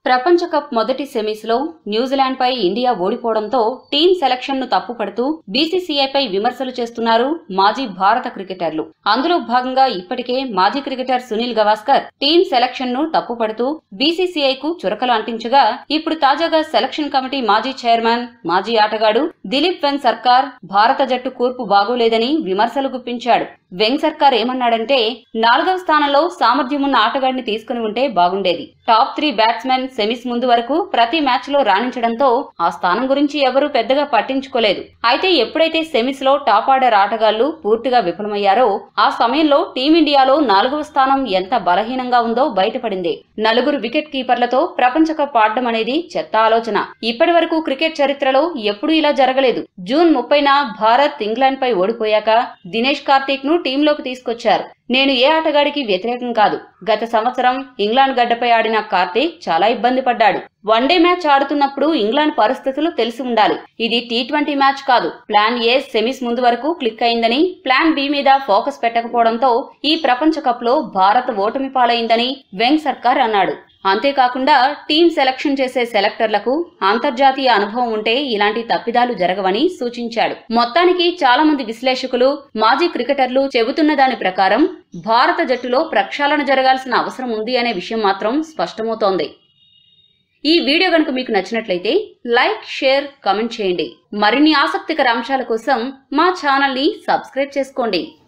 ప్రపంచ కప్ మొదటి సెమీస్ లో న్యూజిలాండ్ పై ఇండియా ఓడిపోవడంతో టీం సెలక్షన్ ను తప్పుపడుతూ బీసీసీఐ పై విమర్శలు చేస్తున్నారు మాజీ భారత క్రికెటర్లు అందులో భాగంగా ఇప్పటికే మాజీ cricketer Sunil Gavaskar team selection ను తప్పుపడుతూ బీసీసీఐ కు చురకలు అంటించగా ఇప్పుడు తాజాగా సెలక్షన్ కమిటీ మాజీ చైర్మన్ మాజీ ఆటగాడు దిలీప్ వెంగ్ సర్కార్ భారత జట్టు కూర్పు బాగోలేదని విమర్శలు గుప్పించాడు వెంగ్ సర్కార్ ఏమన్నాడంటే నాలుగవ స్థానంలో సామర్థ్యమున్న ఆటగాడిని తీసుకుని ఉంటే బాగుండేది టాప్ త్రీ బ్యాట్స్మెన్ సెమీస్ ముందు వరకు ప్రతి మ్యాచ్ లో రాణించడంతో ఆ స్థానం గురించి ఎవరూ పెద్దగా పట్టించుకోలేదు అయితే ఎప్పుడైతే సెమీస్ లో టాప్ ఆర్డర్ ఆటగాళ్లు పూర్తిగా విఫలమయ్యారో ఆ సమయంలో టీమిండియాలో నాలుగవ స్థానం ఎంత బలహీనంగా ఉందో బయటపడింది నలుగురు వికెట్ కీపర్లతో ప్రపంచ కప్ ఆడడం అనేది చెత్త ఆలోచన ఇప్పటి వరకు క్రికెట్ చరిత్రలో ఎప్పుడూ ఇలా జరగలేదు జూన్ ముప్పైన భారత్ ఇంగ్లాండ్ పై ఓడిపోయాక దినేష్ కార్తీక్ ను టీంలోకి తీసుకొచ్చారు నేను ఏ ఆటగాడికి వ్యతిరేకం కాదు గత సంవత్సరం ఇంగ్లాండ్ గడ్డపై ఆడిన కార్తీక్ చాలా ఇబ్బంది పడ్డాడు వన్డే మ్యాచ్ ఆడుతున్నప్పుడు ఇంగ్లాండ్ పరిస్థితులు తెలిసి ఉండాలి ఇది టీ ట్వంటీ మ్యాచ్ కాదు ప్లాన్ ఏ సెమీస్ ముందు వరకు క్లిక్ అయిందని ప్లాన్ బి మీద ఫోకస్ పెట్టకపోవడంతో ఈ ప్రపంచ కప్ లో భారత్ ఓటమి పాలైందని వెంగ్ సర్కార్ అన్నాడు అంతేకాకుండా టీం సెలక్షన్ చేసే సెలెక్టర్లకు అంతర్జాతీయ అనుభవం ఉంటే ఇలాంటి తప్పిదాలు జరగవని సూచించాడు మొత్తానికి చాలా మంది విశ్లేషకులు మాజీ క్రికెటర్లు చెబుతున్న దాని ప్రకారం భారత జట్టులో ప్రక్షాళన జరగాల్సిన అవసరం ఉంది అనే విషయం మాత్రం స్పష్టమవుతోంది ఈ వీడియో కనుక మీకు నచ్చినట్లయితే లైక్ షేర్ కామెంట్ చేయండి మరిన్ని ఆసక్తికర అంశాల కోసం మా ఛానల్ని సబ్స్క్రైబ్ చేసుకోండి